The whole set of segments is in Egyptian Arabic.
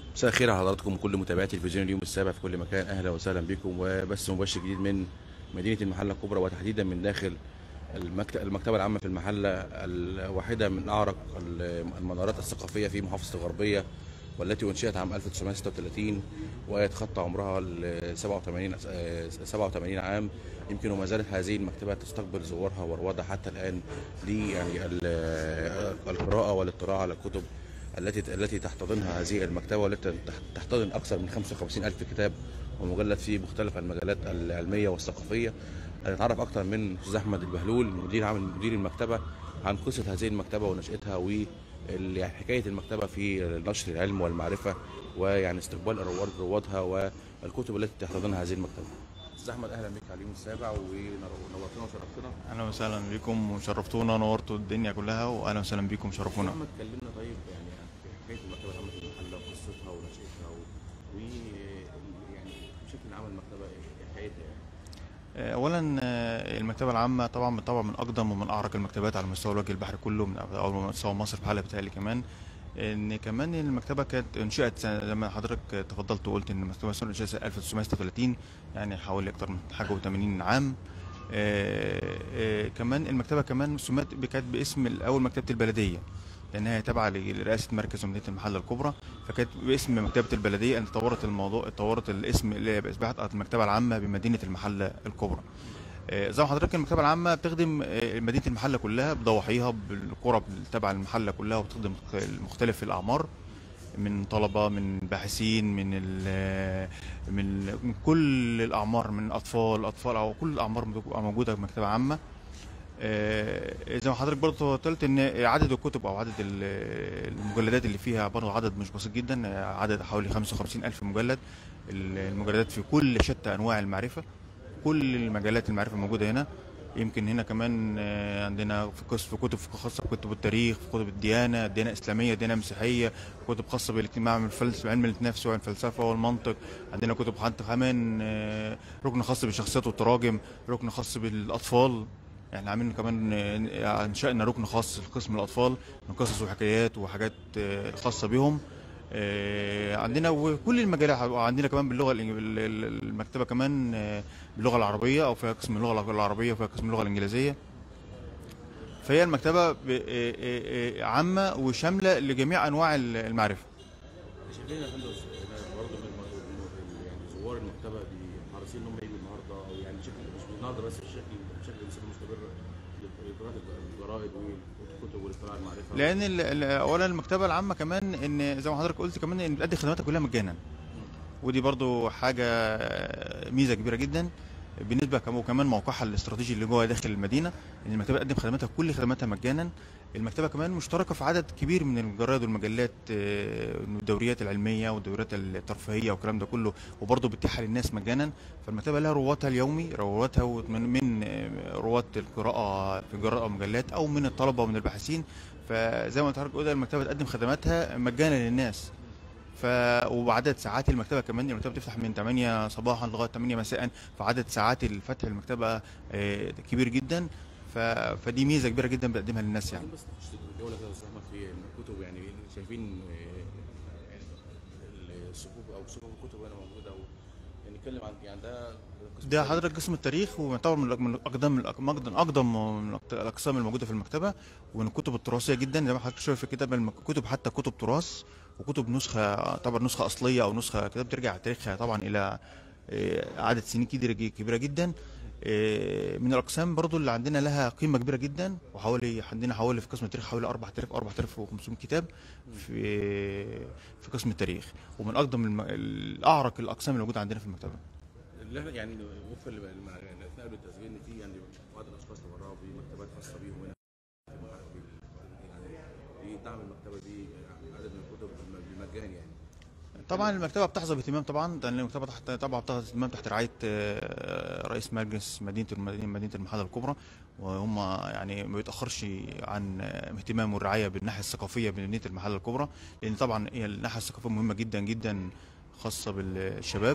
مساء الخير على حضراتكم وكل متابعي تلفزيون اليوم السابع في كل مكان اهلا وسهلا بكم وبث مباشر جديد من مدينه المحله الكبرى وتحديدا من داخل المكتب المكتبه العامه في المحله الواحده من اعرق المنارات الثقافيه في محافظه الغربيه والتي انشئت عام 1936 ويتخطى عمرها ال 87 آه، 87 عام يمكن وما زالت هذه المكتبه تستقبل زوارها وروادها حتى الان ل يعني ال- آه، القراءه والاطلاع على الكتب التي التي تحتضنها هذه المكتبه والتي تح- تحتضن اكثر من 55 الف كتاب ومجلد في مختلف المجالات العلميه والثقافيه هنتعرف اكثر من استاذ احمد البهلول مدير عام مدير المكتبه عن قصه هذه المكتبه ونشاتها و ال- يعني حكايه المكتبه في نشر العلم والمعرفه ويعني استقبال الرواد روادها والكتب التي تحتضنها هذه المكتبه. استاذ احمد اهلا بك على اليوم السابع ونورتنا وشرفتنا. اهلا وسهلا بكم وشرفتونا نورتوا الدنيا كلها واهلا وسسهلا بكم شرفونا احمد كلمنا طيب يعني عن حكايه المكتبه العامه في المحله وقصتها ونشاتها و و- يعني بشكل عام المكتبه ايه حكايتها يعني. آه، اولا آه، المكتبه العامه طبعا طبعا من اقدم ومن اعرق المكتبات على مستوى الوجه البحري كله من او مستوى مصر بحالها بتهيألي كمان ان كمان المكتبه كانت انشئت سنة- زي ما حضرتك تفضلت وقلت ان المكتبه انشئت سنه 1936 يعني حوالي اكتر من حاجه و80 عام آه، آه، كمان المكتبه كمان سميت كانت باسم الاول مكتبه البلديه لانها هي تابعه لرئاسه مركز مدينه المحله الكبرى فكانت باسم مكتبه البلديه ان تطورت الموضوع تطورت الاسم اللي اصبحت المكتبه العامه بمدينه المحله الكبرى آه، زي ما حضرتك المكتبه العامه بتخدم آه، مدينه المحله كلها بضواحيها بالقرى تبع المحله كلها وبتخدم مختلف الاعمار من طلبه من باحثين من ال من من كل الاعمار من اطفال اطفال او كل الاعمار بتبقى موجوده في مكتبه عامه آه، زي ما حضرتك برضه قلت ان عدد الكتب او عدد ال- المجلدات اللي فيها برضه عدد مش بسيط جدا آه، عدد حوالي 55 الف مجلد المجلدات في كل شتى انواع المعرفه كل المجالات المعرفه موجوده هنا يمكن هنا كمان آه، عندنا في قسم في كتب خاصه بكتب التاريخ في كتب الديانه الديانه الاسلاميه الديانه المسيحيه كتب خاصه بالاجتماع من الفلسفه علم النفس والفلسفه والمنطق عندنا كتب حتى كمان آه، ركن خاص بالشخصيات والتراجم ركن خاص بالاطفال احنا عاملين كمان آه، انشأنا ركن خاص لقسم الاطفال من قصص وحكايات وحاجات آه، خاصه بهم آه، عندنا وكل المجالات وعندنا كمان باللغه الإنج- ال- ال- المكتبه كمان آه، باللغه العربيه او فيها قسم اللغه العربيه وفيها قسم اللغه الانجليزيه فهي المكتبه ب- آه، آه، آه، عامه وشامله لجميع انواع ال- المعرفه شايفين يا فندم هنا برضه من الم- الم- يعني زوار المكتبه بي- حريصين ان هم يجوا النهارده او يعني بشكل مش النهارده بس بشكل بشكل بصفه مستمره لقراءه الجرائد والكتب والاطلاع على المعرفه لان ال- ال- اولا المكتبه العامه كمان ان زي ما حضرتك قلت كمان ان بتقدم خدماتها كلها مجانا ودي برضو حاجه ميزه كبيره جدا بالنسبه كم- وكمان موقعها الاستراتيجي اللي جوه داخل المدينه ان المكتبه تقدم خدماتها كل خدماتها مجانا المكتبه كمان مشتركه في عدد كبير من الجرايد والمجلات آه، والدوريات العلميه والدوريات الترفيهيه والكلام ده كله وبرضه بتتيحها للناس مجانا فالمكتبه لها رواتها اليومي رواتها من من آه، رواد القراءه في الجرايد او المجلات او من الطلبه ومن الباحثين فزي ما قلت لحضرتك كده المكتبه تقدم خدماتها مجانا للناس ف وعدد ساعات المكتبه كمان المكتبه بتفتح من 8 صباحا لغايه 8 مساء فعدد ساعات الفتح المكتبه آه، كبير جدا ف... فدي ميزه كبيره جدا بتقدمها للناس يعني عايزين بس نخش الجوله كده يا استاذ احمد في الكتب يعني شايفين آه، يعني الصفوف او صفوف الكتب هنا موجوده و- يعني نتكلم عن يعني ده قسم ده التاريخ. حضرتك قسم التاريخ ويعتبر من الأق- من اقدم من الأق- من اقدم من الأق- الاقسام الموجوده في المكتبه ومن الكتب التراثيه جدا زي ما حضرتك شايف في الكتاب الم- كتب حتى كتب تراث وكتب نسخه تعتبر نسخه اصليه او نسخه كتاب ترجع تاريخها طبعا الى آه، عدد سنين كبيره كبيره جدا آه، من الاقسام برضو اللي عندنا لها قيمه كبيره جدا وحوالي عندنا حوالي في قسم التاريخ حوالي 4000 4500 كتاب في في قسم التاريخ ومن اقدم الم- الاعرق الاقسام اللي موجوده عندنا في المكتبه اللي احنا يعني وفق اللي مع يعني اثناء التسجيل ان في يعني بعض الاشخاص تبرعوا بمكتبات خاصه بيهم هنا في المحل- يعني دي دعم المكتبه دي عدد من الكتب بالمجان يعني طبعا المكتبه بتحظى باهتمام طبعا لان المكتبه تحت طبعا بتحظى باهتمام تحت رعايه آه، رئيس مجلس مدينه المدينه مدينه المحله الكبرى وهم يعني ما بيتاخرش عن آه، اهتمام والرعايه بالناحيه الثقافيه بمدينه المحله الكبرى لان طبعا هي الناحيه الثقافيه مهمه جدا جدا خاصه بالشباب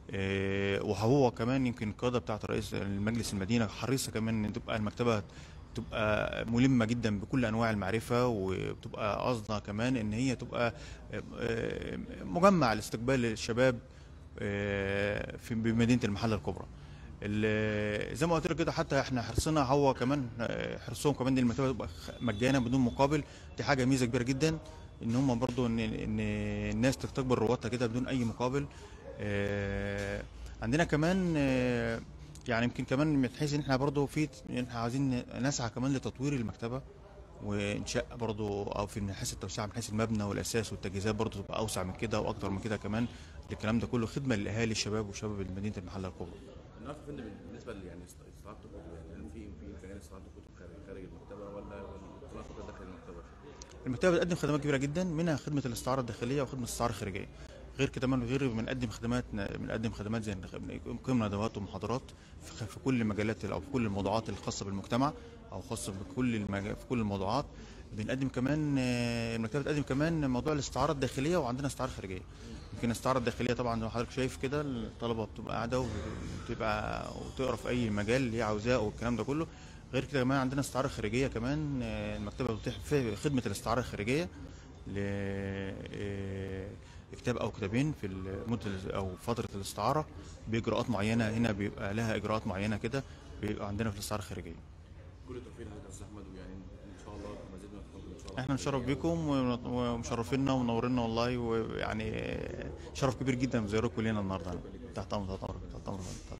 آه، وهو كمان يمكن القياده بتاعت رئيس المجلس المدينه حريصه كمان ان تبقى المكتبه بتبقى ملمه جدا بكل انواع المعرفه وبتبقى قصدها كمان ان هي تبقى آه، آه، مجمع لاستقبال الشباب آه، في بمدينه المحله الكبرى ال- زي ما قلت لك كده حتى احنا حرصنا هو كمان آه، حرصهم كمان ان المكتبه تبقى خ- مجانا بدون مقابل دي حاجه ميزه كبيره جدا ان هم برضو ان ان الناس تستقبل رواتها كده بدون اي مقابل آه، عندنا كمان آه، يعني يمكن كمان من حيث ان احنا برضو في احنا عايزين نسعى كمان لتطوير المكتبه وانشاء برضو او في من حيث التوسعه من حيث المبنى والاساس والتجهيزات برضو تبقى اوسع من كده واكتر من كده كمان الكلام ده كله خدمه للاهالي الشباب وشباب مدينه المحله الكبرى نعرف يا فندم بالنسبه ل- يعني است- استعاره الكتب يعني هل في في امكانيه استعاره الكتب خارج خارج المكتبه ولا ولا كلها فقط داخل المكتبه؟ المكتبه بتقدم خدمات كبيره جدا منها خدمه الاستعاره الداخليه وخدمه الاستعاره الخارجيه غير كده من غير بنقدم خدمات بنقدم خدمات زي نقيم ندوات ومحاضرات في في كل المجالات او في كل الموضوعات الخاصه بالمجتمع او خاصه بكل المج... في كل الموضوعات بنقدم كمان آه، المكتبه بتقدم كمان موضوع الاستعاره الداخليه وعندنا استعاره خارجيه يمكن الاستعاره الداخليه طبعا زي ما حضرتك شايف كده الطلبه بتبقى قاعده وبتبقى وتقرا في اي مجال اللي هي عاوزاه والكلام ده كله غير كده كمان عندنا استعاره خارجيه كمان آه، المكتبه بتتيح في خدمه الاستعاره الخارجيه ل آه، كتاب او كتابين في المده او فتره الاستعاره باجراءات معينه هنا بيبقى لها اجراءات معينه كده بيبقى عندنا في الاستعاره الخارجيه كل التوفيق لحضرتك يا استاذ احمد ويعني ان شاء الله مزيد من التقدم ان شاء الله احنا نشرف بيكم ون- ومشرفينا ومنورينا والله ويعني شرف كبير جدا بزيارتكم لينا النهارده تحت امر تحت امر تحت امر